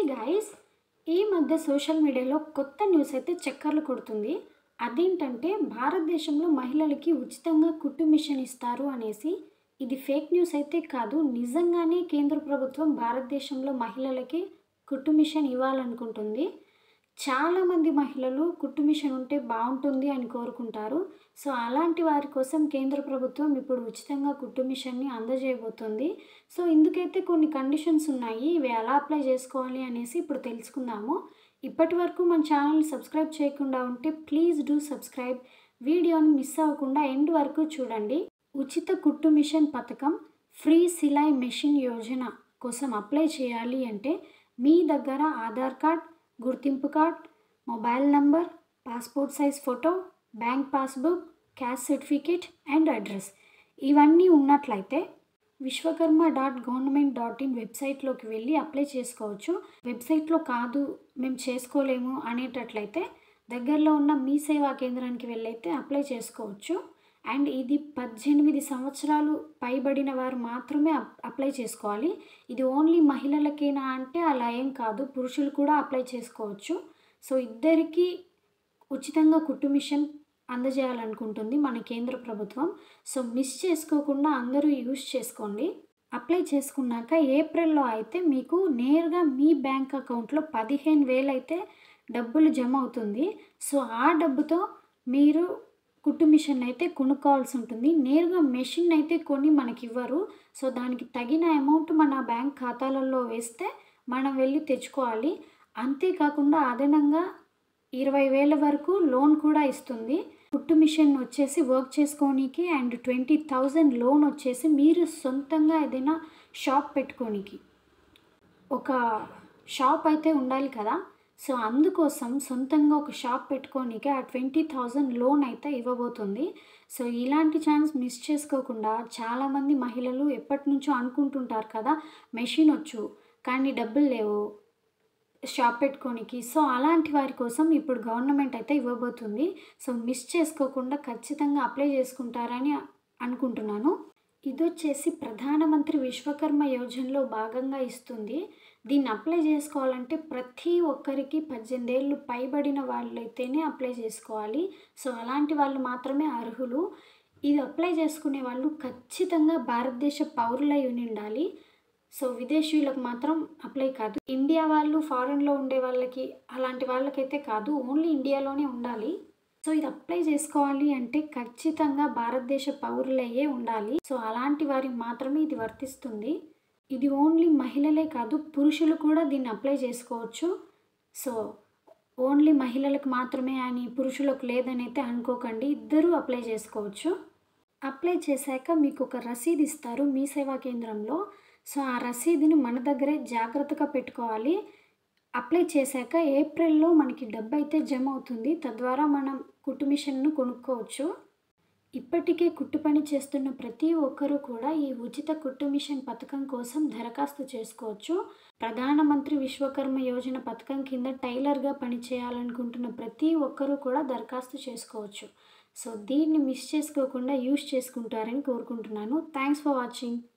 guys ఈ మధ్య social మీడియాలో కొత్త న్యూస్ అయితే చక్కర్లు కొడుతుంది అదేంటంటే భారతదేశంలో మహిళలకి ఉచితంగా కుట్టు మిషన్ ఇస్తారు అనేసి ఇది ఫేక్ న్యూస్ అయితే కాదు నిజంగానే కేంద్ర ప్రభుత్వం భారతదేశంలో మహిళలకి కుట్టు మిషన్ ఇవ్వాలనుకుంటుంది చాలామంది మహిళలు కుట్టు మిషన్ ఉంటే బాగుంటుంది అని కోరుకుంటారు సో అలాంటి వారి కోసం కేంద్ర ప్రభుత్వం ఇప్పుడు ఉచితంగా కుట్టు మిషన్ని అందజేయబోతుంది సో ఇందుకైతే కొన్ని కండిషన్స్ ఉన్నాయి ఇవి ఎలా అప్లై చేసుకోవాలి అనేసి ఇప్పుడు తెలుసుకుందాము ఇప్పటి వరకు మన ఛానల్ని సబ్స్క్రైబ్ చేయకుండా ఉంటే ప్లీజ్ డూ సబ్స్క్రైబ్ వీడియోని మిస్ అవ్వకుండా ఎండ్ వరకు చూడండి ఉచిత కుట్టు మిషన్ పథకం ఫ్రీ సిలాయ్ మెషిన్ యోజన కోసం అప్లై చేయాలి అంటే మీ దగ్గర ఆధార్ కార్డ్ గుర్తింపు card mobile number passport size photo bank passbook cash certificate and address ఇవన్నీ ఉన్నట్లయితే Vishwakarma dot government dot in వెబ్సైట్లోకి వెళ్ళి అప్లై చేసుకోవచ్చు వెబ్సైట్లో కాదు మేము చేసుకోలేము అనేటట్లయితే దగ్గరలో ఉన్న మీ సేవా కేంద్రానికి వెళ్ళైతే అప్లై చేసుకోవచ్చు అండ్ ఇది పద్దెనిమిది సంవత్సరాలు పైబడిన వారు మాత్రమే అప్- అప్లై చేసుకోవాలి ఇది ఓన్లీ మహిళలకేనా అంటే అలా ఏం కాదు పురుషులు కూడా అప్లై చేసుకోవచ్చు సో ఇద్దరికీ ఉచితంగా కుట్టు మిషన్ అందజేయాలనుకుంటుంది మన కేంద్ర ప్రభుత్వం సో మిస్ చేసుకోకుండా అందరూ యూజ్ చేసుకోండి అప్లై చేసుకున్నాక ఏప్రిల్లో అయితే మీకు నేరుగా మీ బ్యాంక్ అకౌంట్లో పదిహేను వేలు అయితే డబ్బులు జమ అవుతుంది సో ఆ డబ్బుతో మీరు కుట్టు మిషన్ అయితే కొనుక్కోవాల్సి ఉంటుంది నేరుగా మెషిన్ అయితే కొని మనకి ఇవ్వరు సో దానికి తగిన అమౌంట్ మన బ్యాంక్ ఖాతాలలో వేస్తే మనం వెళ్ళి తెచ్చుకోవాలి అంతేకాకుండా అదనంగా ఇరవై వేల వరకు లోన్ కూడా ఇస్తుంది కుట్టు మిషన్ వచ్చేసి వర్క్ చేసుకోనికి అండ్ ట్వంటీ థౌజండ్ లోన్ వచ్చేసి మీరు సొంతంగా ఏదైనా షాప్ పెట్టుకోనికి ఒక షాప్ అయితే ఉండాలి కదా సో అందుకోసం సొంతంగా ఒక షాప్ పెట్టుకోనికి ఆ ట్వంటీ థౌజండ్ లోన్ అయితే ఇవ్వబోతుంది సో ఇలాంటి ఛాన్స్ మిస్ చేసుకోకుండా చాలామంది మహిళలు ఎప్పటి నుంచో అనుకుంటుంటారు కదా మెషిన్ వచ్చు కానీ డబ్బులు లేవు షాప్ పెట్టుకోనికి సో అలాంటి వారి కోసం ఇప్పుడు గవర్నమెంట్ అయితే ఇవ్వబోతుంది సో మిస్ చేసుకోకుండా ఖచ్చితంగా అప్లై చేసుకుంటారని అనుకుంటున్నాను ఇది వచ్చేసి ప్రధానమంత్రి విశ్వకర్మ యోజనలో భాగంగా ఇస్తుంది దీన్ని అప్లై చేసుకోవాలంటే ప్రతి ఒక్కరికి పద్దెనిమిది ఏళ్ళు పైబడిన వాళ్ళైతేనే అప్లై చేసుకోవాలి సో అలాంటి వాళ్ళు మాత్రమే అర్హులు ఇది అప్లై చేసుకునే వాళ్ళు ఖచ్చితంగా భారతదేశ పౌరులై ఉండి ఉండాలి సో విదేశీయులకు మాత్రం అప్లై కాదు ఇండియా వాళ్ళు ఫారెన్లో ఉండే వాళ్ళకి అలాంటి వాళ్ళకైతే కాదు ఓన్లీ ఇండియాలోనే ఉండాలి సో ఇది అప్లై చేసుకోవాలి అంటే ఖచ్చితంగా భారతదేశ పౌరులయ్యే ఉండాలి సో అలాంటి వారికి మాత్రమే ఇది వర్తిస్తుంది ఇది ఓన్లీ మహిళలే కాదు పురుషులు కూడా దీన్ని అప్లై చేసుకోవచ్చు సో ఓన్లీ మహిళలకు మాత్రమే అని పురుషులకు లేదని అయితే అనుకోకండి ఇద్దరూ అప్లై చేసుకోవచ్చు అప్లై చేశాక మీకు ఒక రసీదు ఇస్తారు మీ సేవా కేంద్రంలో సో ఆ రసీదుని మన దగ్గరే జాగ్రత్తగా పెట్టుకోవాలి అప్లై చేశాక ఏప్రిల్లో మనకి డబ్బు అయితే జమ అవుతుంది తద్వారా మనం కుట్టు మిషన్ను కొనుక్కోవచ్చు ఇప్పటికే కుట్టు పని చేస్తున్న ప్రతి ఒక్కరూ కూడా ఈ ఉచిత కుట్టు మిషన్ పథకం కోసం దరఖాస్తు చేసుకోవచ్చు ప్రధానమంత్రి విశ్వకర్మ యోజన పథకం కింద టైలర్గా పనిచేయాలనుకుంటున్న ప్రతి ఒక్కరూ కూడా దరఖాస్తు చేసుకోవచ్చు సో దీన్ని మిస్ చేసుకోకుండా యూస్ చేసుకుంటారని కోరుకుంటున్నాను థ్యాంక్స్ ఫర్ వాచింగ్